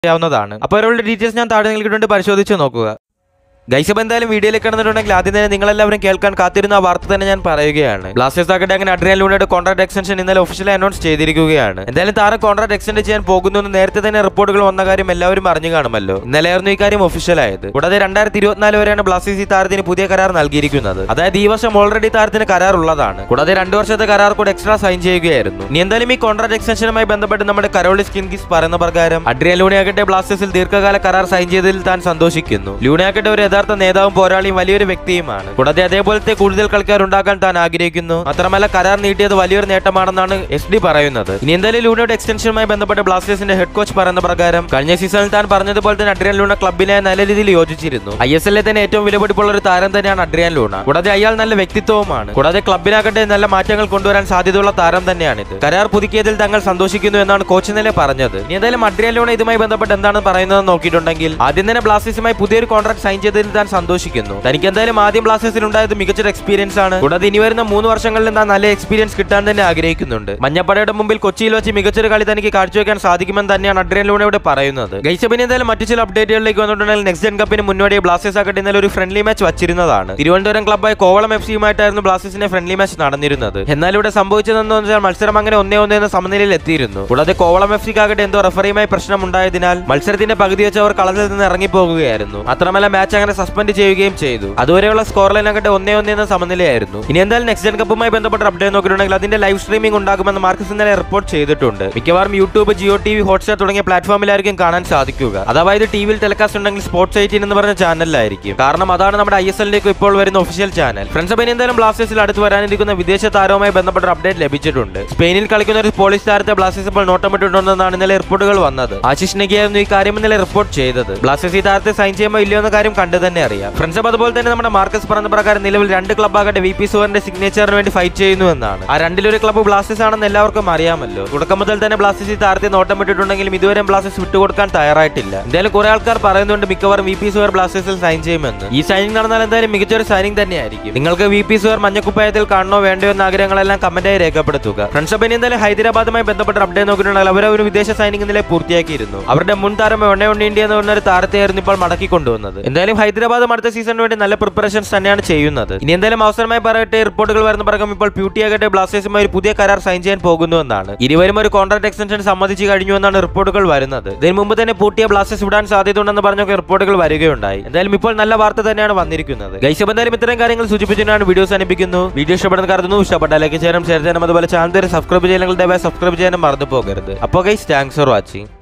ചെയ്യാവുന്നതാണ് അപ്പോൾ അവരുടെ ഡീറ്റെയിൽസ് ഞാൻ താഴെ നൽകിയിട്ടുണ്ട് പരിശോധിച്ച് നോക്കുക ഗൈസ് അപ്പോൾ എന്തായാലും വീഡിയോയിലേക്ക് കടന്നിട്ടുണ്ടെങ്കിൽ ആദ്യം തന്നെ നിങ്ങളെല്ലാവരും കേൾക്കാൻ കാത്തിരുന്ന ആ വാർത്ത തന്നെ ഞാൻ പറയുകയാണ് ബ്ലാസ്റ്റേഴ്സ് ആകട്ടെ അങ്ങനെ അഡ്രിയൻ ലൂണയുടെ കോൺട്രാക്ട് എക്സ്റ്റൻഷൻ ഇന്നലെ ഒഫീഷ്യലി അനൗൺസ് ചെയ്തിരിക്കുകയാണ് എന്തായാലും താരം കോൺട്രാക്ട് എക്സ്റ്റെൻഡ് ചെയ്യാൻ പോകുന്നു എന്ന് നേരത്തെ തന്നെ റിപ്പോർട്ടുകൾ വന്ന കാര്യം എല്ലാവരും അറിഞ്ഞു കാണുമല്ലോ ഇന്നലെയായിരുന്നു ഈ കാര്യം ഒഫീഷ്യൽ ആയത് കൂടാതെ രണ്ടായിരത്തി ഇരുപത്തിനാല് വരെയാണ് ബ്ലാസ്റ്റേഴ്സ് ഈ താരത്തിന് പുതിയ കരാർ നൽകിയിരിക്കുന്നത് അതായത് ഈ വർഷം ഓൾറെഡി താരത്തിന് കരാർ ഉള്ളതാണ് കൂടാതെ രണ്ട് വർഷത്തെ കരാർ കൂടെ എക്സ്ട്രാ സൈൻ ചെയ്യുകയായിരുന്നു ഇനി എന്തായാലും ഈ കോൺട്രാക്ട് എക്സ്റ്റൻഷനുമായി ബന്ധപ്പെട്ട് നമ്മുടെ കരോളി സ്കിൻകിസ് പറയുന്ന പ്രകാരം അഡ്രിയൻ ലൂണയാകട്ടെ ബ്ലാസ്റ്റേഴ്സിൽ ദീർഘകാല കരാർ സൈൻ ചെയ്തതിൽ താൻ സന്തോഷിക്കുന്നു ലൂണയാകട്ടെ ഒരു യഥാർത്ഥ നേതാവും പോരാളിയും വലിയൊരു വ്യക്തിയുമാണ് കൂടാതെ അതേപോലത്തെ കൂടുതൽ കളിക്കാർ ഉണ്ടാക്കാൻ താൻ ആഗ്രഹിക്കുന്നു മാത്രമല്ല കരാർ നീട്ടിയത് വലിയൊരു നേട്ടമാണെന്നാണ് എസ് ഡി പറയുന്നത് ഇനി എന്തായാലും ലൂണയുടെ എക്സ്റ്റൻഷനുമായി ബന്ധപ്പെട്ട് ബ്ലാസ്റ്റേഴ്സിന്റെ ഹെഡ് കോച്ച് പറയുന്ന പ്രകാരം കഴിഞ്ഞ സീസണിൽ താൻ പറഞ്ഞതുപോലെ തന്നെ അഡ്രിയൻ ലൂണ ക്ലബിനെ നല്ല രീതിയിൽ യോജിച്ചിരുന്നു ഐ എസ് എല്ലിൽ തന്നെ ഏറ്റവും വിലപിടിപ്പുള്ള ഒരു താരം തന്നെയാണ് അഡ്രിയൻ ലൂണ കൂടാതെ അയാൾ നല്ല വ്യക്തിത്വവുമാണ് കൂടാതെ ക്ലബിനാകട്ടെ നല്ല മാറ്റങ്ങൾ കൊണ്ടുവരാൻ സാധ്യതയുള്ള താരം തന്നെയാണിത് കരാർ പുതുക്കിയതിൽ തങ്ങൾ സന്തോഷിക്കുന്നു എന്നാണ് കോച്ച് ഇന്നലെ പറഞ്ഞത് ഇനി എന്തായാലും അഡ്രിയൻ ലൂണ ഇതുമായി ബന്ധപ്പെട്ട് എന്താണ് പറയുന്നത് നോക്കിയിട്ടുണ്ടെങ്കിൽ ആദ്യം തന്നെ ബ്ലാസ്റ്റേഴ്സുമായി പുതിയൊരു കോൺട്രാക്ട് സൈൻ ചെയ്തതിൽ താൻ സന്തോഷിക്കുന്നു തനിക്ക് എന്തായാലും ആദ്യം ബ്ലാസ്റ്റേഴ്സിൽ ഉണ്ടായത് മികച്ചൊരു എക്സ്പീരിയൻസ് ആണ് കൂടാതെ ഇനി വരുന്ന മൂന്ന് വർഷങ്ങളിൽ താൻ നല്ല എക്സ്പീരിയൻസ് കിട്ടാൻ തന്നെ ആഗ്രഹിക്കുന്നുണ്ട് മഞ്ഞപ്പടയുടെ മുമ്പിൽ കൊച്ചിയിൽ വെച്ച് മികച്ചൊരു കളി തനിക്ക് കാഴ്ചവെക്കാൻ സാധിക്കുമെന്ന് തന്നെയാണ് അഡ്രിയൻ ലൂണയോട് പറയുന്നത് ഗൈസബിന് എന്തായാലും മറ്റു ചില അപ്ഡേറ്റുകളിലേക്ക് വന്നിട്ടുണ്ടെങ്കിൽ നെക്സ്റ്റ് ജെൻ കപ്പിന് മുന്നോടി ബ്ലാസ്റ്റേഴ്സ് ആകട്ടെ ഇന്നലെ ഒരു ഫ്രണ്ട്ലി മാച്ച് വച്ചിരുന്നതാണ് തിരുവനന്തപുരം ക്ലബ്ബായ കോവളം എഫ് സിയുമായിട്ടായിരുന്നു ബ്ലാസ്റ്റേഴ്സിന്റെ ഫ്രണ്ട്ലി മാച്ച് നടന്നിരുന്നത് എന്നാൽ ഇവിടെ സംഭവിച്ചതെന്ന് വെച്ചാൽ മത്സരം അങ്ങനെ ഒന്നേ ഒന്നേ എന്ന സമനിലയിൽ എത്തിയിരുന്നു കൂടാതെ കോവളം എഫ് സിക്കാകട്ടെ എന്തോ റഫറിയുമായി പ്രശ്നമുണ്ടായതിനാൽ മത്സരത്തിന്റെ പകുതി വെച്ച് അവർ കളത്തിൽ നിന്ന് ഇറങ്ങിപ്പോകുകയായിരുന്നു മാത്രമല്ല മാച്ച് അങ്ങനെ സസ്പെൻഡ് ചെയ്യുകയും ചെയ്തു അതുവരെയുള്ള സ്കോർ ലൈൻ ആകട്ടെ ഒന്നേ ഒന്നേ എന്ന സമനിലയായിരുന്നു ഇനി എന്തായാലും നെക്സ്റ്റ് ജെൻ കപ്പുമായി ബന്ധപ്പെട്ട അപ്ഡേറ്റ് നോക്കിയിട്ടുണ്ടെങ്കിൽ അതിന്റെ ലൈവ് സ്ട്രീമിംഗ് ഉണ്ടാകുമെന്ന് മാർക്കസ് ഇന്നലെ റിപ്പോർട്ട് ചെയ്തിട്ടുണ്ട് മിക്കവാറും YouTube Jio T V Hotstar തുടങ്ങിയ പ്ലാറ്റ്ഫോമിലായിരിക്കും കാണാൻ സാധിക്കുക അഥവാ ഇത് ടി വിയിൽ ടെലികാസ്റ്റ് ഉണ്ടെങ്കിൽ സ്പോർട്സ് എയ്റ്റീൻ എന്ന് പറഞ്ഞ ചാനലിലായിരിക്കും കാരണം അതാണ് നമ്മുടെ ഐ എസ് എല്ലിലേക്ക് ഇപ്പോൾ വരുന്ന ഒഫീഷ്യൽ ചാനൽ ഫ്രണ്ട്സ് അപ്പം ഇനി എന്തായാലും ബ്ലാസ്റ്റേഴ്സിൽ അടുത്ത് വരാനിരിക്കുന്ന വിദേശ താരവുമായി ബന്ധപ്പെട്ട ഒരു അപ്ഡേറ്റ് ലഭിച്ചിട്ടുണ്ട് സ്പെയിനിൽ കളിക്കുന്ന ഒരു പോളിഷ് താരത്തെ ബ്ലാസ്റ്റേഴ്സ് ഇപ്പോൾ നോട്ടമിട്ടിട്ടുണ്ടെന്നാണ് ഇന്നലെ റിപ്പോർട്ടുകൾ വന്നത് ആശിഷ് നെഗിയായിരുന്നു ഈ കാര്യം ഇന്നലെ റിപ്പോർട്ട് ചെയ്തത് ബ്ലാസ്റ്റേഴ്സ് ഈ താരത്തെ സൈൻ ചെയ്യുമ്പോൾ ഇല്ലയോ എന്ന കാര്യം കണ്ടു തന്നെ അറിയാം ഫ്രണ്ട്സ് അപ്പം അതുപോലെ തന്നെ നമ്മുടെ മാർക്കസ് പറഞ്ഞ പ്രകാരം നിലവിൽ രണ്ട് ക്ലബ്ബാകട്ടെ വി പി സുവറിന്റെ സിഗ്നേച്ചറിന് വേണ്ടി ഫൈറ്റ് ചെയ്യുന്നു എന്നാണ് ആ രണ്ടിലൊരു ക്ലബ്ബ് ബ്ലാസ്റ്റേഴ്സ് ആണെന്ന് എല്ലാവർക്കും അറിയാമല്ലോ തുടക്കം മുതൽ തന്നെ ബ്ലാസ്റ്റേഴ്സ് ഈ താരത്തെ നോട്ടമിട്ടിട്ടുണ്ടെങ്കിലും ഇതുവരെ ബ്ലാസ്റ്റേഴ്സ് വിട്ടുകൊടുക്കാൻ തയ്യാറായിട്ടില്ല എന്തായാലും കുറെ ആൾക്കാർ പറയുന്നുണ്ട് മിക്കവാറും വി പി സുവർ ബ്ലാസ്റ്റേഴ്സിൽ സൈൻ ചെയ്യുമെന്ന് ഈ സൈനിങ് നടന്നാൽ എന്തായാലും മികച്ചൊരു സൈനിങ് തന്നെയായിരിക്കും നിങ്ങൾക്ക് വി പി സുവർ മഞ്ഞക്കുപ്പായത്തിൽ കാണണോ വേണ്ടയോ എന്ന ആഗ്രഹങ്ങളെല്ലാം കമന്റായി രേഖപ്പെടുത്തുക ഫ്രണ്ട്സ് അപ്പം ഇനി എന്തായാലും ഹൈദരാബാദുമായി ബന്ധപ്പെട്ട അപ്ഡേറ്റ് നോക്കിയിട്ടുണ്ടെങ്കിൽ അവർ ഒരു വിദേശ സൈനിങ് നില പൂർത്തിയാക്കിയിരുന്നു അവരുടെ മുൻ താരം ഒണ്ണ ഇന്ത്യ എന്ന് പറഞ്ഞ ഒരു താരത്തെയായിരുന്നു ഇപ്പോൾ മടക്കി കൊണ്ടുവന്നത് എന്തായാലും ഹൈദരാബാദും അടുത്ത സീസണിന് വേണ്ടി നല്ല പ്രിപ്പറേഷൻസ് തന്നെയാണ് ചെയ്യുന്നത് ഇനി എന്തായാലും അവസരമായി പറയട്ടെ റിപ്പോർട്ടുകൾ വരുന്ന പ്രകാരം ഇപ്പോൾ പ്യൂട്ടി ആകട്ടെ ബ്ലാസ്റ്റേഴ്സുമായി ഒരു പുതിയ കരാർ സൈൻ ചെയ്യാൻ പോകുന്നു എന്നാണ് ഇരുവരും ഒരു കോൺട്രാക്ട് എക്സ്റ്റൻഷൻ സമ്മതിച്ചു കഴിഞ്ഞു എന്നാണ് റിപ്പോർട്ടുകൾ വരുന്നത് ഇതിന് മുമ്പ് തന്നെ പൂട്ടിയ ബ്ലാസ്റ്റേഴ്സ് വിടാൻ സാധ്യതയുണ്ടെന്ന് പറഞ്ഞൊക്കെ റിപ്പോർട്ടുകൾ വരികയുണ്ടായി എന്തായാലും ഇപ്പോൾ നല്ല വാർത്ത തന്നെയാണ് വന്നിരിക്കുന്നത് ഗൈസ് അപ്പോൾ എന്തായാലും ഇത്തരം കാര്യങ്ങൾ സൂചിപ്പിച്ചിട്ടാണ് വീഡിയോസ് അനുഭവിക്കുന്നു വീഡിയോ ഇഷ്ടപ്പെടുന്ന കരുതുന്നു ഇഷ്ടപ്പെട്ട ലൈക്ക് ചെയ്യാനും ഷെയർ ചെയ്യാനും അതുപോലെ ചാനൽ സബ്സ്ക്രൈബ് ചെയ്യണമെങ്കിൽ ദയവായി സബ്സ്ക്രൈബ് ചെയ്യാനും മറന്നു പോകരുത് അപ്പോൾ ഗൈസ് താങ്ക്സ് ഫോർ വാച്ചിങ്